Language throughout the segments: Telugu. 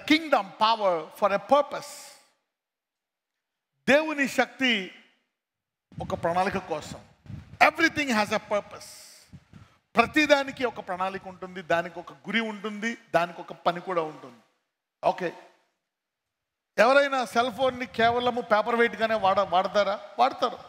Kingdom power for a purpose దేవుని శక్తి ఒక ప్రణాళిక కోసం ఎవ్రీథింగ్ హ్యాస్ ఎ పర్పస్ ప్రతిదానికి ఒక ప్రణాళిక ఉంటుంది దానికి ఒక గురి ఉంటుంది దానికి ఒక పని కూడా ఉంటుంది ఓకే ఎవరైనా సెల్ ఫోన్ని కేవలము పేపర్ వెయిట్గానే వాడ వాడతారా వాడతారు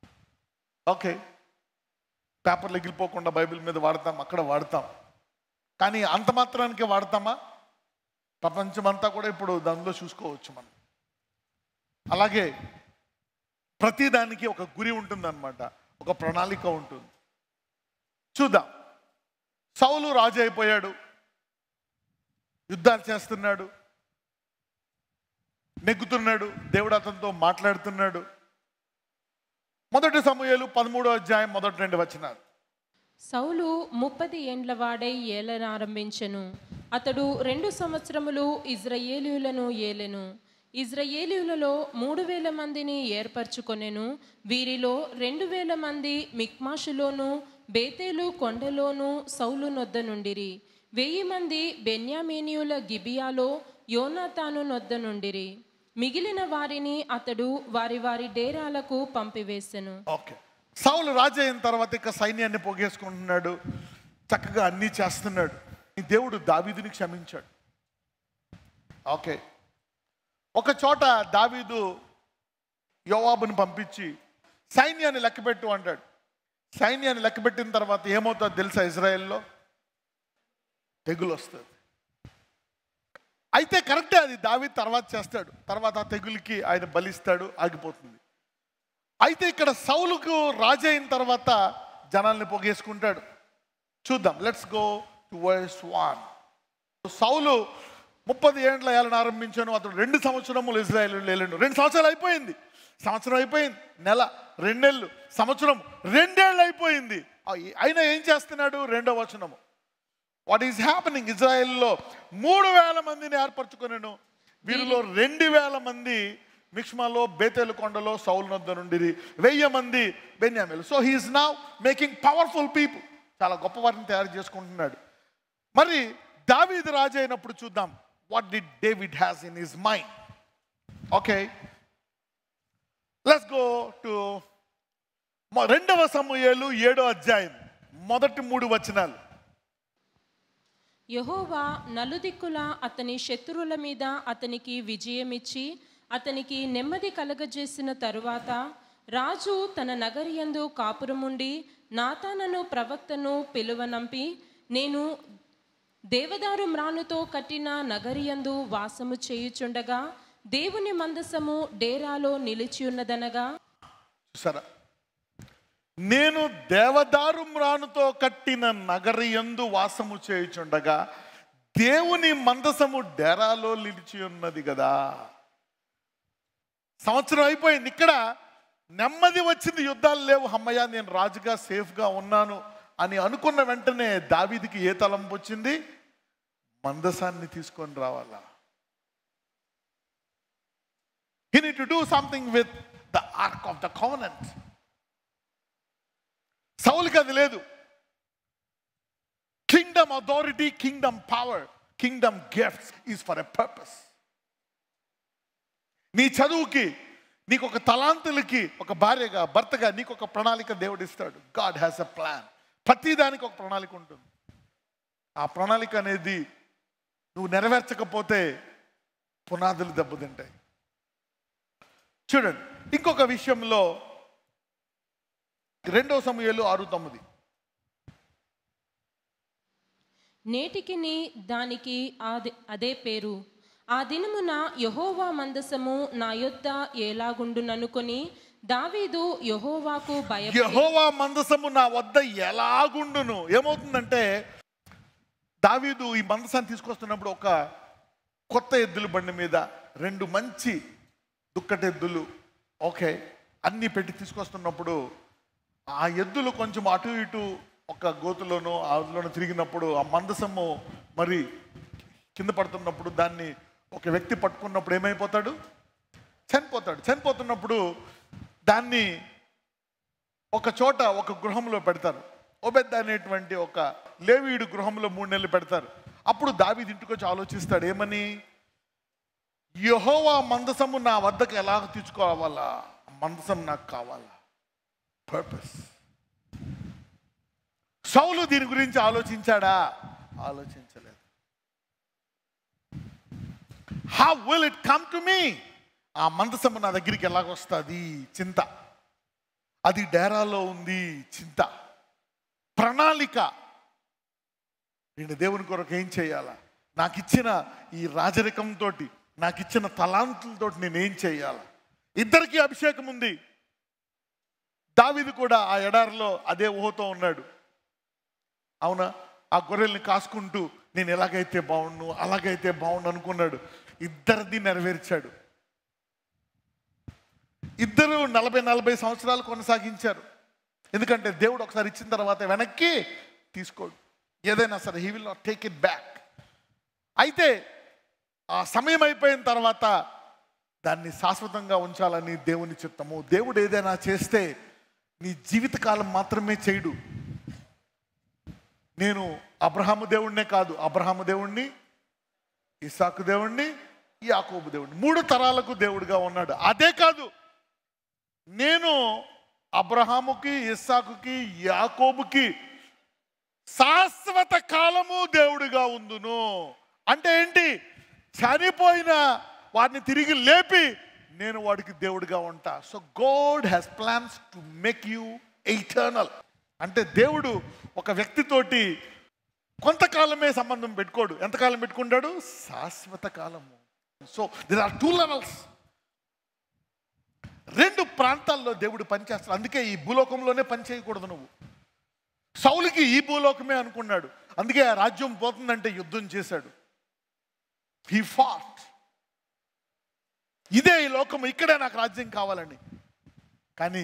ఓకే పేపర్లు ఎగిలిపోకుండా బైబిల్ మీద వాడతాం అక్కడ వాడతాం కానీ అంత మాత్రానికే వాడతామా ప్రపంచమంతా కూడా ఇప్పుడు దానిలో చూసుకోవచ్చు మనం అలాగే ప్రతిదానికి ఒక గురి ఉంటుందన్నమాట ఒక ప్రణాళిక ఉంటుంది చూద్దాం సౌలు రాజు అయిపోయాడు యుద్ధాలు చేస్తున్నాడు నెగ్గుతున్నాడు దేవుడు అతనితో మాట్లాడుతున్నాడు మొదటి సమూహలు పదమూడో అధ్యాయం మొదటి రెండు వచనాలు సౌలు ముప్పది ఏండ్ల వాడై ఏలనారంభించెను అతడు రెండు సంవత్సరములు ఇజ్రాయేలీయులను ఏలెను ఇజ్రాయేలీయులలో మూడు వేల మందిని ఏర్పరచుకొనెను వీరిలో రెండు వేల మంది మిక్మాషులోను బేతేలు కొండలోను సౌలు నొద్ద నుండిరి వెయ్యి మంది బెన్యామీనియుల గిబియాలో యోనాతాను నొద్ద నుండిరి మిగిలిన వారిని అతడు వారి వారి డేరాలకు పంపివేసెను ఓకే సౌలు రాజు అయిన తర్వాత ఇక సైన్యాన్ని పొగేసుకుంటున్నాడు చక్కగా అన్నీ చేస్తున్నాడు ఈ దేవుడు దావీదుని క్షమించాడు ఓకే ఒక చోట దావీదు యోవాబుని పంపించి సైన్యాన్ని లెక్కపెట్టు అంటాడు సైన్యాన్ని లెక్కపెట్టిన తర్వాత ఏమవుతుందో తెలుసా ఇజ్రాయెల్లో తెగులు వస్తుంది అయితే కరెక్టే అది దావి తర్వాత చేస్తాడు తర్వాత ఆ తెగులకి ఆయన బలిస్తాడు ఆగిపోతుంది అయితే ఇక్కడ సౌలుకు రాజు అయిన తర్వాత జనాల్ని పొగేసుకుంటాడు చూద్దాం let's go to verse one Saul ముప్పది ఏండ్ల ఏళ్ళని ఆరంభించాను అతడు రెండు సంవత్సరములు ఇజ్రాయెల్ లేలేండు రెండు సంవత్సరాలు అయిపోయింది సంవత్సరం అయిపోయింది నెల రెండేళ్ళు సంవత్సరం రెండేళ్ళు అయిపోయింది అయ్- అయినా ఏం చేస్తున్నాడు రెండో వచనము వాట్ ఈస్ హ్యాపెనింగ్ ఇజ్రాయెల్లో మూడు వేల మందిని ఏర్పరచుకున్నాను వీరిలో రెండు వేల మంది మిక్ష్మాలో బేతేలు కొండలో సౌల్ నొద్ద నుండి వెయ్యి మంది బెన్యామిలు so he's now making powerful people చాలా గొప్ప వారిని తయారు చేసుకుంటున్నాడు మరి దావీద్ రాజు అయినప్పుడు చూద్దాం what the David has in his mind okay let's go to రెండవ సమూహలు ఏడో అధ్యాయం మొదటి మూడు వచనాలు యహోవా నలుదిక్కుల అతని శత్రువుల మీద అతనికి విజయమిచ్చి అతనికి నెమ్మది కలగజేసిన తరువాత రాజు తన నగరియందు కాపురముండి నాతానను ప్రవక్తను పిలువనంపి నేను దేవదారు మ్రానుతో కట్టిన నగరియందు వాసము చేయుచుండగా దేవుని మందసము డేరాలో నిలిచియున్నదనగా చూసారా నేను దేవదారు మ్రానుతో కట్టిన నగరి యందు వాసము చేయుచుండగా దేవుని మందసము డేరాలో నిలిచి ఉన్నది కదా సంవత్సరం అయిపోయింది ఇక్కడ నెమ్మది వచ్చింది యుద్ధాలు లేవు అమ్మయ్య నేను రాజుగా సేఫ్గా ఉన్నాను అని అనుకున్న వెంటనే దావీదికి ఏ తలంపు వచ్చింది మందసాన్ని తీసుకొని రావాలా he need to do something with the ark of the covenant సౌలుకి అది లేదు kingdom authority kingdom power kingdom gifts is for a purpose నీ చదువుకి నీకు ఒక తలాంతులకి ఒక భార్యగా భర్తగా నీకు ఒక ప్రణాళిక దేవుడు ఇస్తాడు గాడ్ హ్యాస్ ఎ ప్లాన్ ప్రతి దానికి ఒక ప్రణాళిక ఉంటుంది ఆ ప్రణాళిక అనేది నువ్వు నెరవేర్చకపోతే పునాదులు దెబ్బతింటాయి చూడండి ఇంకొక విషయంలో రెండో సమయాలు ఆరు తొమ్మిది నేటికి దానికి ఆది- అదే పేరు ఆ దినమున యహోవా మందసము నా యొద్ద ఎలాగుండుననుకొని దావీదు యహోవాకు భయపడి యహోవా మందసము నా వద్ద ఎలాగుండును ఏమవుతుందంటే దావీదు ఈ మందసాన్ని తీసుకొస్తున్నప్పుడు ఒక కొత్త ఎద్దుల బండి మీద రెండు మంచి దుక్కటెద్దులు ఓకే అన్నీ పెట్టి తీసుకొస్తున్నప్పుడు ఆ ఎద్దులు కొంచెం అటు ఇటు ఒక గోతులోనో అందులోనూ తిరిగినప్పుడు ఆ మందసము మరి కింద పడుతున్నప్పుడు దాన్ని ఒక వ్యక్తి పట్టుకున్నప్పుడు ఏమైపోతాడు చనిపోతాడు చనిపోతున్నప్పుడు దాన్ని ఒక చోట ఒక గృహంలో పెడతారు ఓబెద్ద అనేటువంటి ఒక లేవీయుడు గృహంలో మూడు నెలలు పెడతారు అప్పుడు దావీదు ఇంటికి వచ్చి ఆలోచిస్తాడు ఏమని యహోవా మందసము నా వద్దకు ఎలాగ తీసుకోవాలా ఆ మందసం నాకు కావాలా పర్పస్ సౌలు దీని గురించి ఆలోచించాడా ఆలోచించలేదు how will it come to me ఆ మందసము నా దగ్గరికి ఎలాగొస్తుంది చింత అది డేరాలో ఉంది చింత ప్రణాళిక నేను దేవుని కొరకు ఏం చేయాలా నాకు ఇచ్చిన ఈ రాజరికంతో నాకు ఇచ్చిన తలాంతులతో నేను ఏం చేయాలా ఇద్దరికి అభిషేకం ఉంది దావిది కూడా ఆ ఎడారిలో అదే ఊహతో ఉన్నాడు అవునా ఆ గొర్రెల్ని కాసుకుంటూ నేను ఎలాగైతే బాగుండు అలాగైతే బాగుండు అనుకున్నాడు ఇద్దరిది నెరవేర్చాడు ఇద్దరు నలభై నలభై సంవత్సరాలు కొనసాగించారు ఎందుకంటే దేవుడు ఒకసారి ఇచ్చిన తర్వాత వెనక్కి తీసుకోడు ఏదైనా సరే he will not take it back అయితే ఆ సమయం అయిపోయిన తర్వాత దాన్ని శాశ్వతంగా ఉంచాలని దేవుని చిత్తము దేవుడు ఏదైనా చేస్తే నీ జీవితకాలం మాత్రమే చేయడు నేను అబ్రహాము దేవుణ్ణే కాదు అబ్రహాము దేవుణ్ణి ఇసాకు దేవుణ్ణి యాకోబు దేవుణ్ణి మూడు తరాలకు దేవుడిగా ఉన్నాడు అదే కాదు నేను అబ్రహాముకి ఇస్సాకుకి యాకోబుకి శాశ్వత కాలము దేవుడిగా ఉందును అంటే ఏంటి చనిపోయిన వాడిని తిరిగి లేపి నేను వాడికి దేవుడిగా ఉంటా so God has plans to make you eternal అంటే దేవుడు ఒక వ్యక్తితోటి కొంతకాలమే సంబంధం పెట్టుకోడు ఎంతకాలం పెట్టుకుంటాడు శాశ్వత కాలము so there are two levels రెండు ప్రాంతాల్లో దేవుడు పనిచేస్తాడు అందుకే ఈ భూలోకంలోనే పని చేయకూడదు నువ్వు సౌలికి ఈ భూలోకమే అనుకున్నాడు అందుకే ఆ రాజ్యం పోతుందంటే యుద్ధం చేశాడు హీ ఫాట్ ఇదే ఈ లోకం ఇక్కడే నాకు రాజ్యం కావాలని కానీ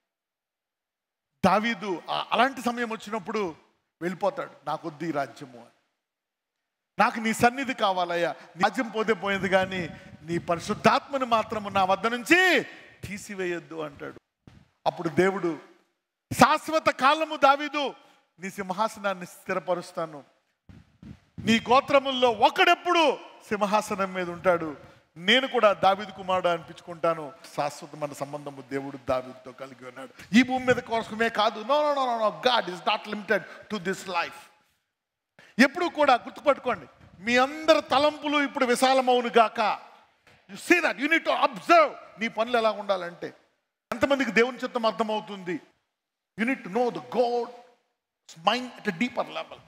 దావీదు ఆ- అలాంటి సమయం వచ్చినప్పుడు వెళ్ళిపోతాడు నాకొద్దు ఈ రాజ్యము అని నాకు నీ సన్నిధి కావాలయ్యా నీ రాజ్యం పోతే పోయింది కానీ నీ పరిశుద్ధాత్మను మాత్రము నా వద్ద నుంచి తీసివేయొద్దు అంటాడు అప్పుడు దేవుడు శాశ్వత కాలము దావీదు నీ సింహాసనాన్ని స్థిరపరుస్తాను నీ గోత్రముల్లో ఒకడెప్పుడు సింహాసనం మీద ఉంటాడు నేను కూడా దావీదు కుమారుడు అనిపించుకుంటాను శాశ్వతమైన సంబంధము దేవుడు దావీదుతో కలిగి ఉన్నాడు ఈ భూమి మీద కోసమే కాదు no no no no God is not limited to this life ఎప్పుడు కూడా గుర్తుపట్టుకోండి మీ అందరి తలంపులు ఇప్పుడు విశాలమవును గాక you see that you need to observe నీ పనులు ఎలా ఉండాలంటే ఎంతమందికి దేవుని చిత్తం అర్థమవుతుంది you need to know the God mind at deeper level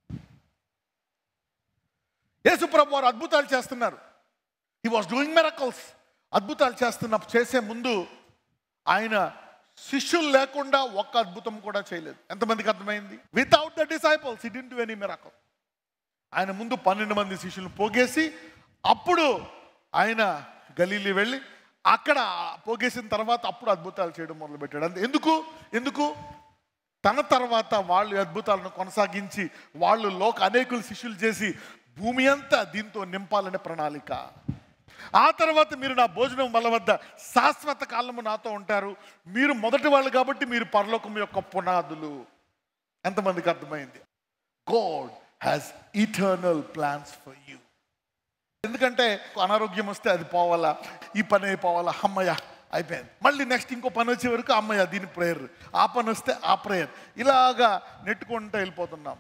యేసు ప్రభు వారు అద్భుతాలు చేస్తున్నారు హీ వాస్ డూయింగ్ మెరకల్స్ అద్భుతాలు చేస్తున్న చేసే ముందు ఆయన శిష్యులు లేకుండా ఒక్క అద్భుతం కూడా చేయలేదు ఎంతమందికి అర్థమైంది without the disciples it do any miracle ఆయన ముందు పన్నెండు మంది శిష్యులను పోగేసి అప్పుడు ఆయన గలీలి వెళ్ళి అక్కడ పోగేసిన తర్వాత అప్పుడు అద్భుతాలు చేయడం మొదలుపెట్టాడు అంతే ఎందుకు ఎందుకు తన తర్వాత వాళ్ళు ఈ అద్భుతాలను కొనసాగించి వాళ్ళు లోక అనేకులు శిష్యులు చేసి భూమి అంతా దీంతో నింపాలనే ప్రణాళిక ఆ తర్వాత మీరు నా భోజనం వల్ల వద్ద శాశ్వత కాలము నాతో ఉంటారు మీరు మొదటి వాళ్ళు కాబట్టి మీరు పరలోకం యొక్క పునాదులు ఎంతమందికి అర్థమైంది God has eternal plans for you ఎందుకంటే అనారోగ్యం వస్తే అది పోవాలా ఈ పని అయిపోవాలా అమ్మయ్య అయిపోయింది మళ్ళీ నెక్స్ట్ ఇంకో పని వచ్చే వరకు అమ్మయ్య దీని ప్రేయర్ ఆ పని వస్తే ఆ ప్రేయర్ ఇలాగా నెట్టుకుంటూ వెళ్ళిపోతున్నాం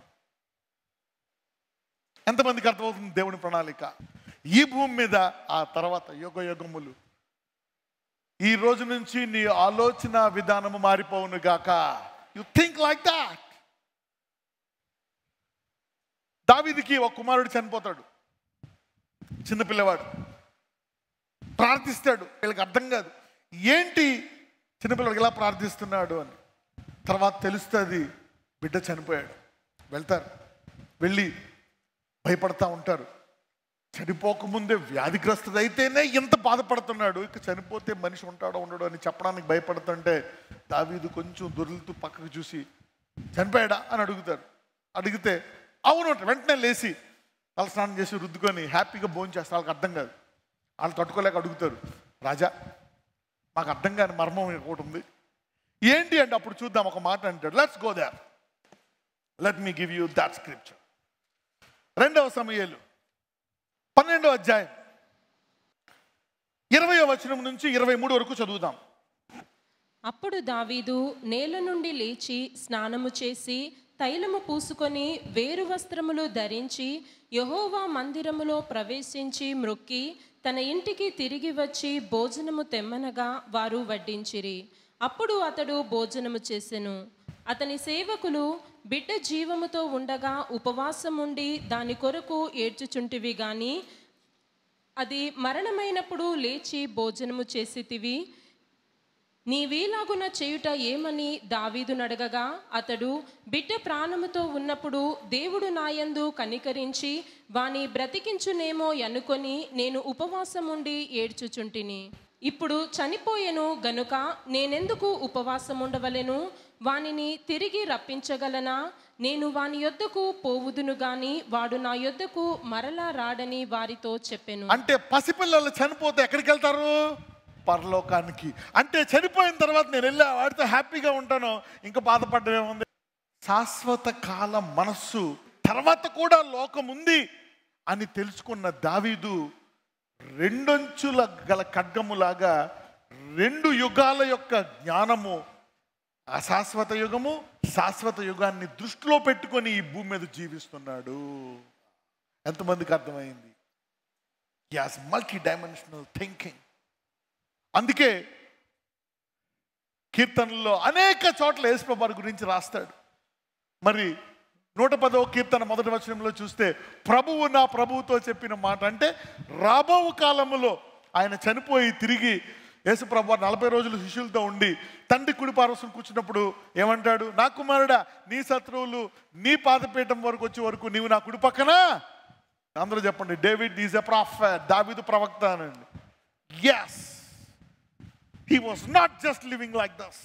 ఎంతమందికి అర్థమవుతుంది దేవుని ప్రణాళిక ఈ భూమి మీద ఆ తర్వాత యుగ యుగములు ఈ రోజు నుంచి నీ ఆలోచన విధానము మారిపోవును గాక యు థింక్ లైక్ దాట్ దావిదికి ఒక కుమారుడు చనిపోతాడు చిన్నపిల్లవాడు ప్రార్థిస్తాడు వీళ్ళకి అర్థం కాదు ఏంటి చిన్నపిల్లవాడు ఇలా ప్రార్థిస్తున్నాడు అని తర్వాత తెలుస్తుంది బిడ్డ చనిపోయాడు వెళ్తారు వెళ్ళి భయపడతా ఉంటారు చనిపోకముందే వ్యాధిగ్రస్తుడైతేనే ఎంత బాధపడుతున్నాడు ఇక చనిపోతే మనిషి ఉంటాడో ఉండడో అని చెప్పడానికి భయపడుతుంటే దావీదు కొంచెం దొరులుతూ పక్కకు చూసి చనిపోయాడా అని అడుగుతారు అడిగితే అవును అంటారు. వెంటనే లేచి తల స్నానం చేసి రుద్దుకొని హ్యాపీగా భోజనం చేస్తారు వాళ్ళకి అర్థం కాదు వాళ్ళు తట్టుకోలేక అడుగుతారు రాజా మాకు అర్థం కాని మర్మం ఒకటి ఉంది ఏంటి అంటే అప్పుడు చూద్దాం ఒక మాట అంటాడు let's go there let me give you that scripture రెండవ సమయాలు పన్నెండవ అధ్యాయం ఇరవై వచనం నుంచి ఇరవై మూడు వరకు చదువుదాం అప్పుడు దావీదు నేల నుండి లేచి స్నానము చేసి తైలము పూసుకొని వేరు వస్త్రములు ధరించి యహోవా మందిరములో ప్రవేశించి మ్రొక్కి తన ఇంటికి తిరిగి వచ్చి భోజనము తెమ్మనగా వారు వడ్డించిరి అప్పుడు అతడు భోజనము చేసెను అతని సేవకులు బిడ్డ జీవముతో ఉండగా ఉపవాసముండి దాని కొరకు ఏడ్చుచుంటివి గాని అది మరణమైనప్పుడు లేచి భోజనము చేసితివి నీవీలాగున చేయుట ఏమని దావీదునడగగా అతడు బిడ్డ ప్రాణముతో ఉన్నప్పుడు దేవుడు నాయందు కనికరించి వాని బ్రతికించునేమో అనుకొని నేను ఉపవాసముండి ఏడ్చుచుంటిని ఇప్పుడు చనిపోయెను గనుక నేనెందుకు ఉపవాసముండవలెను వానిని తిరిగి రప్పించగలనా నేను వాని యొద్దకు పోవుదును గాని వాడు నా యొద్దకు మరలా రాడని వారితో చెప్పెను అంటే పసిపిల్లలు చనిపోతే ఎక్కడికి వెళ్తారు పరలోకానికి అంటే చనిపోయిన తర్వాత నేను వెళ్ళి వాడితో హ్యాపీగా ఉంటాను ఇంకా బాధపడ్డమేముంది శాశ్వత కాల మనస్సు తర్వాత కూడా లోకం ఉంది అని తెలుసుకున్న దావీదు రెండొంచుల గల ఖడ్గములాగా రెండు యుగాల యొక్క జ్ఞానము అశాశ్వత యుగము శాశ్వత యుగాన్ని దృష్టిలో పెట్టుకొని ఈ భూమి మీద జీవిస్తున్నాడు ఎంతమందికి అర్థమైంది యాస్ మల్టీ డైమెన్షనల్ థింకింగ్ అందుకే కీర్తనల్లో అనేక చోట్ల యేసుప్రభు గురించి రాస్తాడు మరి నూట పదవ కీర్తన మొదటి వచనంలో చూస్తే ప్రభువు నా ప్రభువుతో చెప్పిన మాట అంటే రాబో కాలములో ఆయన చనిపోయి తిరిగి యేసుప్రభు నలభై రోజులు శిష్యులతో ఉండి తండ్రి కుడి పార్వసం కూర్చున్నప్పుడు ఏమంటాడు నా కుమారుడా నీ శత్రువులు నీ పాదపీఠం వరకు వచ్చే వరకు నీవు నా కుడి పక్కన అందరూ చెప్పండి డేవిడ్ ఈజ్ ఎ ప్రాఫెట్ దావీదు ప్రవక్త అనండి yes he was not just living like this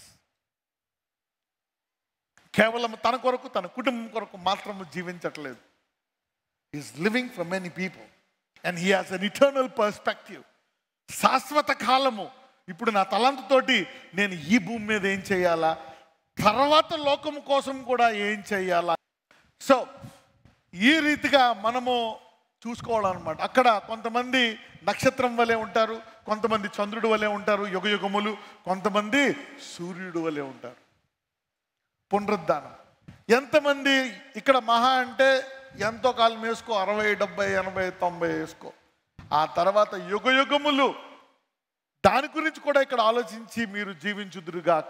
కేవలం తన కొరకు తన కుటుంబం కొరకు మాత్రము జీవించట్లేదు is living for many people and he has an eternal perspective శాశ్వత కాలము ఇప్పుడు నా తలంతుతోటి నేను ఈ భూమి మీద ఏం చేయాలా తర్వాత లోకం కోసం కూడా ఏం చేయాలా సో ఈ రీతిగా మనము చూసుకోవాలన్నమాట అక్కడ కొంతమంది నక్షత్రం వలె ఉంటారు కొంతమంది చంద్రుడు వలె ఉంటారు యుగ యుగములు కొంతమంది సూర్యుడు వలె ఉంటారు పునరుద్ధానం ఎంతమంది ఇక్కడ మహా అంటే ఎంతో కాలం వేసుకో అరవై డెబ్బై ఎనభై తొంభై వేసుకో ఆ తర్వాత యుగ యుగములు దాని గురించి కూడా ఇక్కడ ఆలోచించి మీరు జీవించుదురుగాక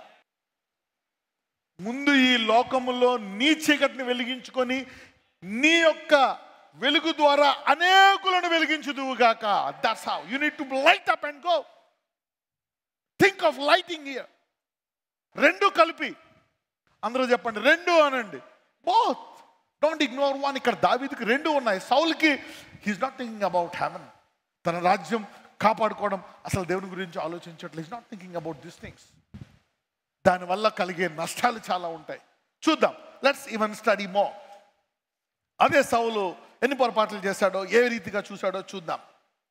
ముందు ఈ లోకములో నీ చీకటిని వెలిగించుకొని నీ యొక్క వెలుగు ద్వారా అనేకులను వెలిగించుదువుగాక that's how you need to light up and go think of lighting year రెండు కలిపి అందరూ చెప్పండి రెండు అనండి బోత్ డోంట్ ఇగ్నోర్ వన్ ఇక్కడ దావీదికి రెండు ఉన్నాయి సౌల్కి he's not thinking about heaven తన రాజ్యం కాపాడుకోవడం అసలు దేవుని గురించి ఆలోచించట్లేదు is not thinking about this things దానివల్ల కలిగే నష్టాలు చాలా ఉంటాయి చూద్దాం లెట్స్ ఈవెన్ స్టడీ మో అదే సౌలు ఎన్ని పొరపాట్లు చేశాడో ఏ రీతిగా చూశాడో చూద్దాం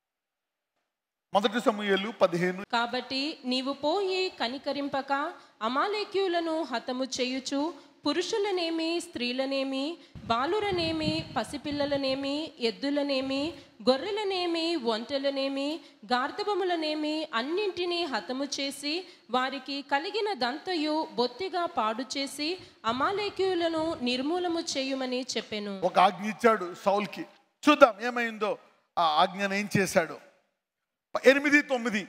మొదటి సమూహలు పదిహేను కాబట్టి నీవు పోయి కనికరింపక అమాలేక్యులను హతము చేయుచు పురుషులనేమి స్త్రీలనేమి బాలురనేమి పసిపిల్లలనేమి ఎద్దులనేమి గొర్రెలనేమి ఒంటెలనేమి గార్ధబములనేమి అన్నింటినీ హతము చేసి వారికి కలిగిన దంతయు బొత్తిగా పాడు చేసి అమాలేక్యులను నిర్మూలము చేయుమని చెప్పెను ఒక ఆజ్ఞ ఇచ్చాడు సౌల్కి చూద్దాం ఏమైందో ఆ ఆజ్ఞను ఏం చేశాడు ఎనిమిది తొమ్మిది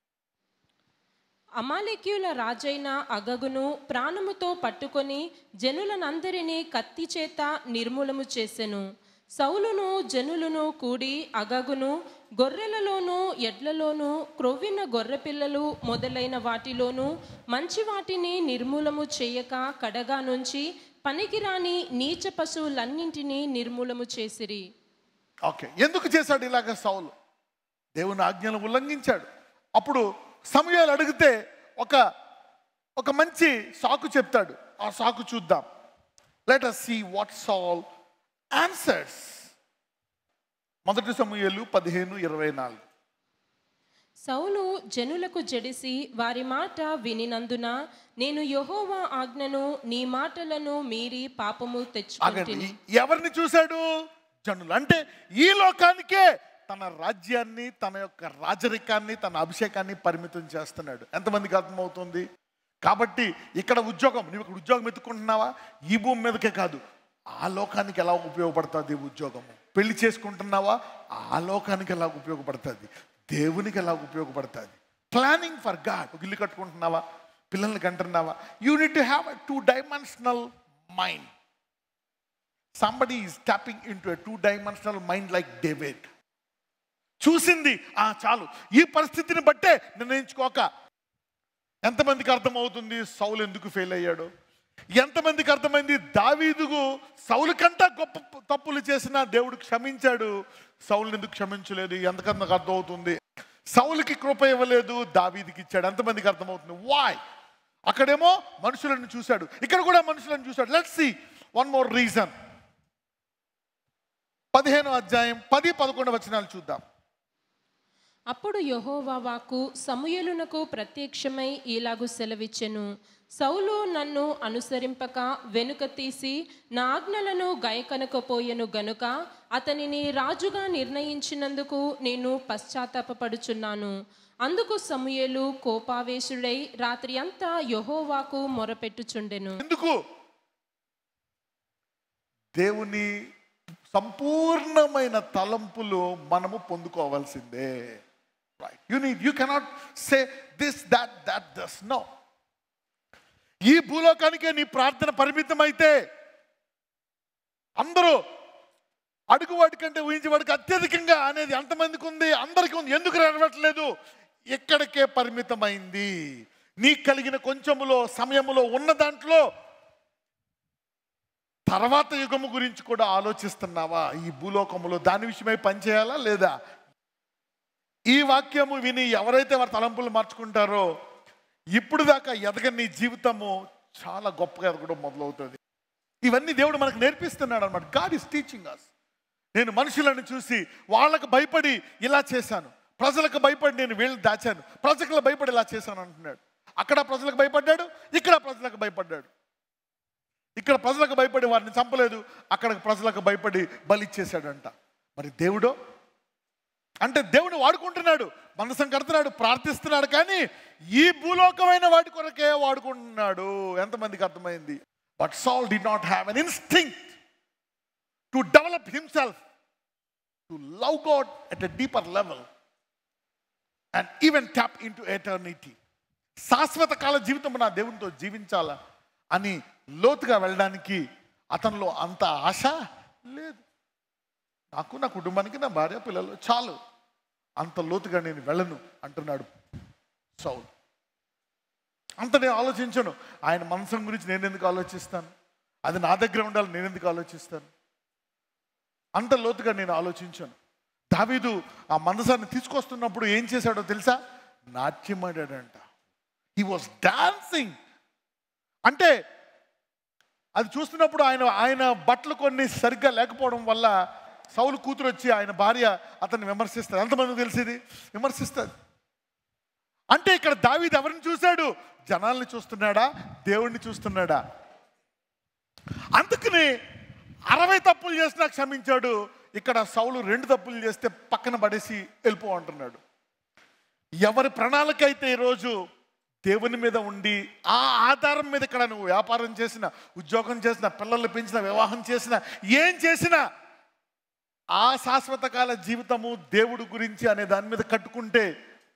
అమాలేక్యుల రాజైన అగగును ప్రాణముతో పట్టుకొని జనులనందరినీ కత్తి చేత నిర్మూలము చేసెను సౌలును జనులను కూడి అగగును గొర్రెలలోను ఎడ్లలోను క్రొవ్విన గొర్రెపిల్లలు మొదలైన వాటిలోను మంచి వాటిని నిర్మూలము చేయక కడగా నుంచి పనికిరాని నీచ పశువులన్నింటినీ నిర్మూలము చేసిరి ఓకే ఎందుకు చేశాడు ఇలాగ సౌలు దేవుని ఆజ్ఞను ఉల్లంఘించాడు అప్పుడు సమయాలు అడిగితే ఒక ఒక మంచి సాకు చెప్తాడు ఆ సాకు చూద్దాం let us see what Saul answers మొదటి సమయాలు పదిహేను ఇరవై నాలుగు సౌలు జనులకు జడిసి వారి మాట వినినందున నేను యెహోవా ఆజ్ఞను నీ మాటలను మీరి పాపము ఆగండి తెచ్చుకుంటుని ఎవరిని చూశాడు జనులు అంటే ఈ లోకానికే తన రాజ్యాన్ని తన యొక్క రాజరికాన్ని తన అభిషేకాన్ని పరిమితం చేస్తున్నాడు ఎంతమందికి అర్థమవుతుంది కాబట్టి ఇక్కడ ఉద్యోగం నువ్వు ఇక్కడ ఉద్యోగం ఎత్తుకుంటున్నావా ఈ భూమి మీదకే కాదు ఆ లోకానికి ఎలా ఉపయోగపడుతుంది ఈ ఉద్యోగము పెళ్లి చేసుకుంటున్నావా ఆ లోకానికి ఎలా ఉపయోగపడుతుంది దేవునికి ఎలా ఉపయోగపడుతుంది ప్లానింగ్ ఫర్ గాడ్ ఒక ఇల్లు కట్టుకుంటున్నావా పిల్లల్ని కంటున్నావా you need to have two dimensional mind somebody is tapping into two dimensional mind like David చూసింది ఆ చాలు ఈ పరిస్థితిని బట్టే నిర్ణయించుకోక ఎంతమందికి అర్థమవుతుంది సౌలు ఎందుకు ఫెయిల్ అయ్యాడు ఎంతమందికి అర్థమైంది దావీదుకు సౌలు కంటే గొప్ప తప్పులు చేసిన దేవుడు క్షమించాడు సౌలుని ఎందుకు క్షమించలేదు ఎంతకంతకు అర్థమవుతుంది సౌలుకి కృప ఇవ్వలేదు దావీదికి ఇచ్చాడు ఎంతమందికి అర్థమవుతుంది వాయ్ అక్కడేమో మనుషులను చూశాడు ఇక్కడ కూడా మనుషులను చూశాడు let's see one more reason పదిహేను అధ్యాయం పది పదకొండు వచనాలు చూద్దాం అప్పుడు యెహోవా వాక్కు సమూయేలునకు ప్రత్యక్షమై ఈలాగు సెలవిచ్చెను సౌలు నన్ను అనుసరింపక వెనుక తీసి నా ఆజ్ఞలను గయకనకపోయెను గనుక అతనిని రాజుగా నిర్ణయించినందుకు నేను పశ్చాత్తాపపడుచున్నాను అందుకు సమూయేలు కోపావేశుడై రాత్రి అంతా యెహోవాకు మొరపెట్టుచుండెను ఎందుకు దేవుని సంపూర్ణమైన తలంపులు మనము పొందుకోవాల్సిందే right you need you cannot say this that that thus no ఈ భూలోకానికే నీ ప్రార్థన పరిమితం అయితే అందరూ అడుగు వాటి కంటే ఊహించే వాడికి అత్యధికంగా అనేది ఎంతమందికి ఉంది అందరికీ ఉంది ఎందుకు నెరవేరట్లేదు ఎక్కడికే పరిమితమైంది నీకు కలిగిన కొంచెములో సమయములో ఉన్న దాంట్లో తర్వాత యుగము గురించి కూడా ఆలోచిస్తున్నావా ఈ భూలోకములో దాని విషయమై పనిచేయాలా లేదా ఈ వాక్యము విని ఎవరైతే వారి తలంపులు మార్చుకుంటారో ఇప్పుడు దాకా ఎదగని జీవితము చాలా గొప్పగా ఎదగడం మొదలవుతుంది ఇవన్నీ దేవుడు మనకు నేర్పిస్తున్నాడు అనమాట గాడ్ ఇస్ టీచింగ్ అస్ నేను మనుషులను చూసి వాళ్ళకు భయపడి ఇలా చేశాను ప్రజలకు భయపడి నేను వీళ్ళని దాచాను ప్రజలకు భయపడి ఇలా చేశాను అంటున్నాడు అక్కడ ప్రజలకు భయపడ్డాడు ఇక్కడ ప్రజలకు భయపడ్డాడు ఇక్కడ ప్రజలకు భయపడి వారిని చంపలేదు అక్కడ ప్రజలకు భయపడి బలిచ్చేశాడంట మరి దేవుడో అంటే దేవుడు వాడుకుంటున్నాడు మనసం కడుతున్నాడు ప్రార్థిస్తున్నాడు కానీ ఈ భూలోకమైన వాటి కొరకే వాడుకుంటున్నాడు ఎంతమందికి అర్థమైంది but Saul did not have an instinct to develop himself to love God at a deeper level and even tap into eternity శాశ్వత కాల జీవితం నా దేవునితో జీవించాలా అని లోతుగా వెళ్ళడానికి అతనిలో అంత ఆశ లేదు నాకు నా కుటుంబానికి నా భార్య పిల్లలు చాలు అంత లోతుగా నేను వెళ్ళను అంటున్నాడు సౌలు అంత నేను ఆలోచించను ఆయన మనసం గురించి నేను ఎందుకు ఆలోచిస్తాను అది నా దగ్గర ఉండాలి నేను ఎందుకు ఆలోచిస్తాను అంత లోతుగా నేను ఆలోచించాను దావీదు ఆ మనసాన్ని తీసుకొస్తున్నప్పుడు ఏం చేశాడో తెలుసా నాట్యమాడాడంట హీ వాజ్ డాన్సింగ్ అంటే అది చూస్తున్నప్పుడు ఆయన ఆయన బట్టలు కొన్ని సరిగ్గా లేకపోవడం వల్ల సౌలు కూతురు వచ్చి ఆయన భార్య అతన్ని విమర్శిస్తారు ఎంతమంది తెలిసింది విమర్శిస్తారు అంటే ఇక్కడ దావీదు ఎవరిని చూశాడు జనాల్ని చూస్తున్నాడా దేవుణ్ణి చూస్తున్నాడా అందుకని అరవై తప్పులు చేసినా క్షమించాడు ఇక్కడ సౌలు రెండు తప్పులు చేస్తే పక్కన పడేసి వెళ్ళిపో అంటున్నాడు ఎవరి ప్రణాళిక అయితే ఈరోజు దేవుని మీద ఉండి ఆ ఆధారం మీద ఇక్కడ నువ్వు వ్యాపారం చేసిన ఉద్యోగం చేసిన పిల్లల్ని పెంచిన వివాహం చేసిన ఏం చేసినా ఆ శాశ్వత కాల జీవితము దేవుడు గురించి అనే దాని మీద కట్టుకుంటే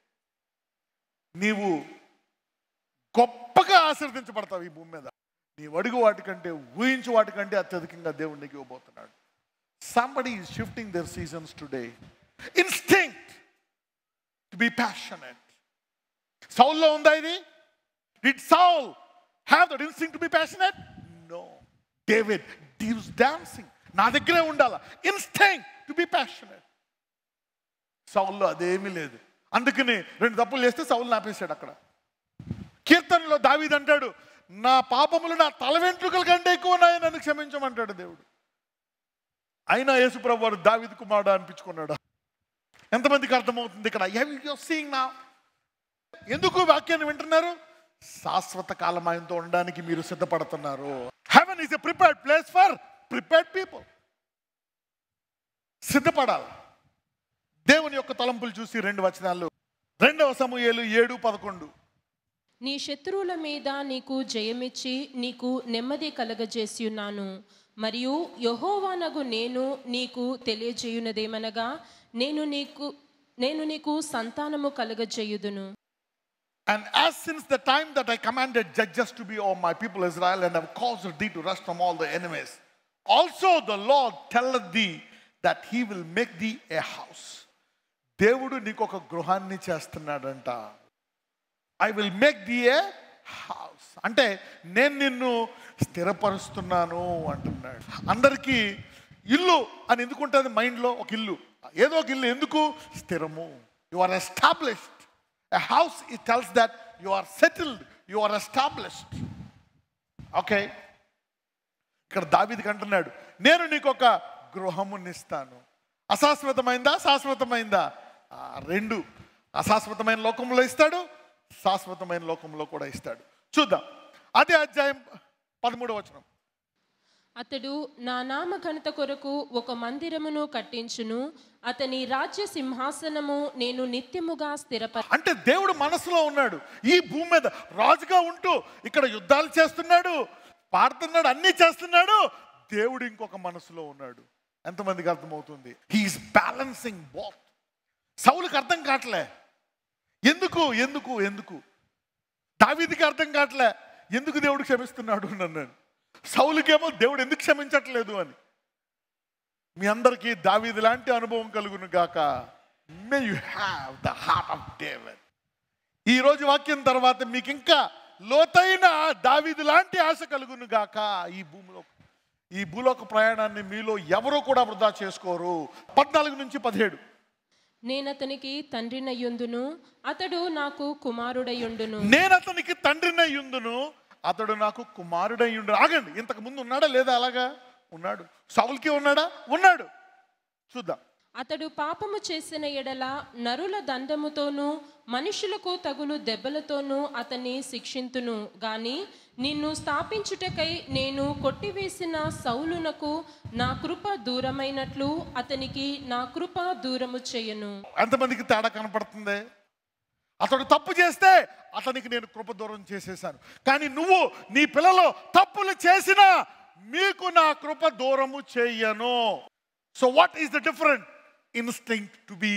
నీవు గొప్పగా ఆశీర్వదించబడతావు ఈ భూమి మీద నీ అడుగు వాటికంటే ఊహించు వాటికంటే అత్యధికంగా దేవుడు నీకు ఇవ్వబోతున్నాడు somebody is shifting their seasons today instinct to be passionate సౌల్లో ఉందా ఇది did Saul have that instinct to be passionate no David డీవ్స్ డాన్సింగ్ నా దగ్గరే ఉండాలా ఇన్స్టింగ్ టు బి ప్యాషనెట్ సౌల్లో అదేమీ లేదు అందుకని రెండు తప్పులు చేస్తే సౌలు ఆపేశాడు అక్కడ కీర్తనలో దావీద్ అంటాడు నా పాపములు నా తల వెంట్రుకల కంటే ఎక్కువ ఉన్నాయని నన్ను క్షమించమంటాడు దేవుడు అయినా యేసుప్రభు వారు దావీద్ కుమారుడు అనిపించుకున్నాడు ఎంతమందికి అర్థమవుతుంది ఇక్కడ సీయింగ్ నా ఎందుకు ఈ వాక్యాన్ని వింటున్నారు శాశ్వత కాలం ఆయనతో ఉండడానికి మీరు సిద్ధపడుతున్నారు heaven is a prepared place for prepared people సిద్ధపడాలి దేవుని యొక్క తలంపులు చూసి రెండు వచనాలు రెండవ సమూహలు ఏడు పదకొండు నీ శత్రువుల మీద నీకు జయమిచ్చి నీకు నెమ్మది కలగజేసి ఉన్నాను మరియు యహోవానగు నేను నీకు తెలియజేయునదేమనగా నేను నీకు నేను నీకు సంతానము కలగజేయుదును And as since the time that I commanded judges to be over my people Israel and have caused thee to rest from all the enemies, also the Lord telleth thee that he will make thee a house. దేవుడు నీకు ఒక గృహాన్ని చేస్తున్నాడంట I will make the a house అంటే నేను నిన్ను స్థిరపరుస్తున్నాను అంటున్నాడు అందరికీ ఇల్లు అని ఎందుకు ఉంటుంది మైండ్లో ఒక ఇల్లు ఏదో ఒక ఇల్లు ఎందుకు స్థిరము you are established a house it tells that you are settled you are established okay ఇక్కడ దావీదికి అంటున్నాడు నేను నీకు ఒక గృహమునిస్తాను అశాశ్వతమైందా శాశ్వతమైందా ఆ, రెండు అశాశ్వతమైన లోకంలో ఇస్తాడు శాశ్వతమైన లోకంలో కూడా ఇస్తాడు చూద్దాం అదే అధ్యాయం పదమూడవ వచనం అతడు నా నామ ఘనత కొరకు ఒక మందిరమును కట్టించును అతని రాజ్య సింహాసనము నేను నిత్యముగా స్థిరప అంటే దేవుడు మనసులో ఉన్నాడు ఈ భూమి మీద రాజుగా ఉంటూ ఇక్కడ యుద్ధాలు చేస్తున్నాడు పాడుతున్నాడు అన్నీ చేస్తున్నాడు దేవుడు ఇంకొక మనసులో ఉన్నాడు ఎంతమందికి అర్థమవుతుంది హీఈస్ బ్యాలెన్సింగ్ బోత్ సౌలుకి అర్థం కావట్లే ఎందుకు ఎందుకు ఎందుకు దావీదికి అర్థం కావట్లే ఎందుకు దేవుడు క్షమిస్తున్నాడు నన్ను సౌలుకేమో దేవుడు ఎందుకు క్షమించట్లేదు అని మీ అందరికీ దావీది లాంటి అనుభవం కలుగును గాక may you have the heart of David ఈ రోజు వాక్యం తర్వాత మీకు ఇంకా లోతైన దావీదు లాంటి ఆశ కలుగును గాక ఈ భూమిలో ఈ భూలోక ప్రయాణాన్ని మీలో ఎవరు కూడా వృధా చేసుకోరు పద్నాలుగు నుంచి పదిహేడు నేనతనికి తండ్రినయ్యుందును అతడు నాకు కుమారుడయుండును నేను అతనికి తండ్రినయ్యుందును అతడు నాకు కుమారుడయ్యుండు ఆగండి ఇంతకు ముందు ఉన్నాడా లేదా అలాగా ఉన్నాడు సౌల్కి ఉన్నాడా ఉన్నాడు చూద్దాం అతడు పాపము చేసిన ఎడల నరుల దండముతోనూ మనుషులకు తగులు దెబ్బలతోనూ అతన్ని శిక్షింతును గాని నిన్ను స్థాపించుటకై నేను కొట్టివేసిన సౌలునకు నా కృప దూరమైనట్లు అతనికి నా కృప దూరము చేయను ఎంతమందికి తేడా కనపడుతుంది అతడు తప్పు చేస్తే అతనికి నేను కృప దూరం చేసేసాను కానీ నువ్వు నీ పిల్లలు తప్పులు చేసినా మీకు నా కృప దూరము చెయ్యను so what is the different instinct to be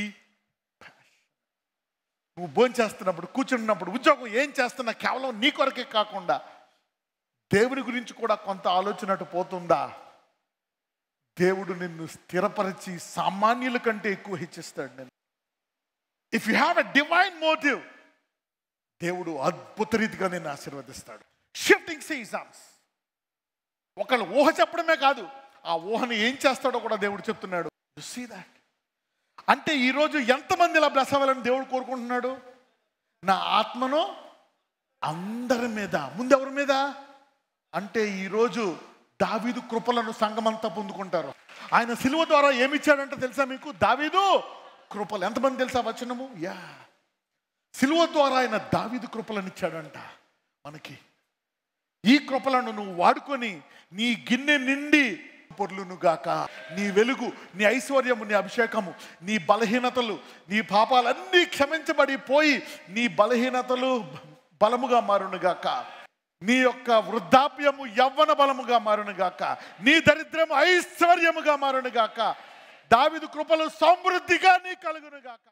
నువ్వు భోజనం చేస్తున్నప్పుడు కూర్చున్నప్పుడు ఉద్యోగం ఏం చేస్తున్నా కేవలం నీ కొరకే కాకుండా దేవుని గురించి కూడా కొంత ఆలోచన అటు పోతుందా దేవుడు నిన్ను స్థిరపరిచి సామాన్యుల కంటే ఎక్కువ హెచ్చిస్తాడు నేను if you have a divine motive దేవుడు అద్భుత రీతిగా నేను ఆశీర్వదిస్తాడు షిఫ్టింగ్ సీజన్స్ ఒకళ్ళు ఊహ చెప్పడమే కాదు ఆ ఊహను ఏం చేస్తాడో కూడా దేవుడు చెప్తున్నాడు యు సీ దాట్ అంటే ఈరోజు ఎంతమంది ఇలా బ్లెస్ అవ్వాలని దేవుడు కోరుకుంటున్నాడు నా ఆత్మను అందరి మీద ముందెవరి మీద అంటే ఈరోజు దావీదు కృపలను సంఘమంతా పొందుకుంటారు ఆయన సిలువ ద్వారా ఏమి ఇచ్చాడంటే తెలుసా మీకు దావీదు కృపలు ఎంతమంది తెలుసా వచనము యా సిలువ ద్వారా ఆయన దావీదు కృపలను ఇచ్చాడంట మనకి ఈ కృపలను నువ్వు వాడుకొని నీ గిన్నె నిండి పొర్లును గాక నీ వెలుగు నీ ఐశ్వర్యము నీ అభిషేకము నీ బలహీనతలు నీ పాపాలన్నీ క్షమించబడి పోయి నీ బలహీనతలు బలముగా మారును గాక నీ యొక్క వృద్ధాప్యము యవ్వన బలముగా మారును గాక నీ దరిద్రము ఐశ్వర్యముగా మారును గాక దావిదు కృపలు సమృద్ధిగా నీ కలుగును గాక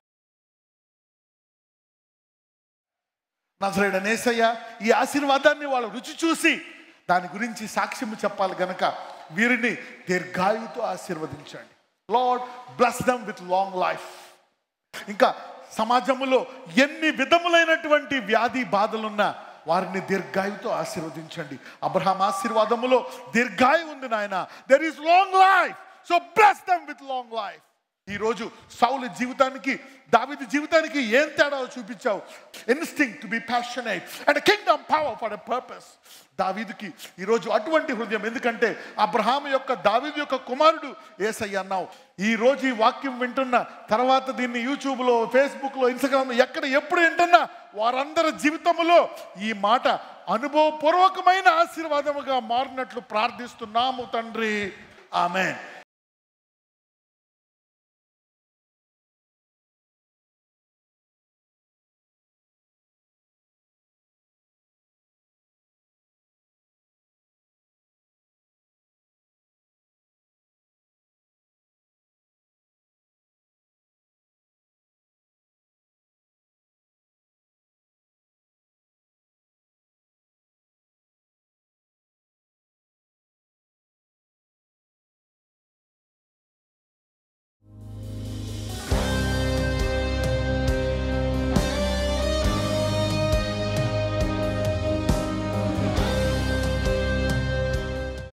నజరేడ నేసయ్య ఈ ఆశీర్వాదాన్ని వాళ్ళు రుచి చూసి దాని గురించి సాక్ష్యము చెప్పాలి గనక వీరిని దీర్ఘాయుతో ఆశీర్వదించండి Lord bless them with long life ఇంకా సమాజంలో ఎన్ని విధములైనటువంటి వ్యాధి బాధలున్నా వారిని దీర్ఘాయుతో ఆశీర్వదించండి అబ్రహాం ఆశీర్వాదములో దీర్ఘాయు ఉంది నాయన there is long life so bless them with long life ఈరోజు సౌలు జీవితానికి దావిది జీవితానికి ఏం తేడా చూపించావు instinct to be passionate and kingdom power for a purpose దావీదుకి ఈరోజు అటువంటి హృదయం ఎందుకంటే అబ్రహాం యొక్క దావీదు యొక్క కుమారుడు ఏసయ్య అన్నావు ఈ రోజు ఈ వాక్యం వింటున్న తర్వాత దీన్ని యూట్యూబ్లో ఫేస్బుక్లో ఇన్స్టాగ్రామ్లో ఎక్కడ ఎప్పుడు వింటున్నా వారందరి జీవితంలో ఈ మాట అనుభవపూర్వకమైన ఆశీర్వాదముగా మారినట్లు ప్రార్థిస్తున్నాము తండ్రి ఆమె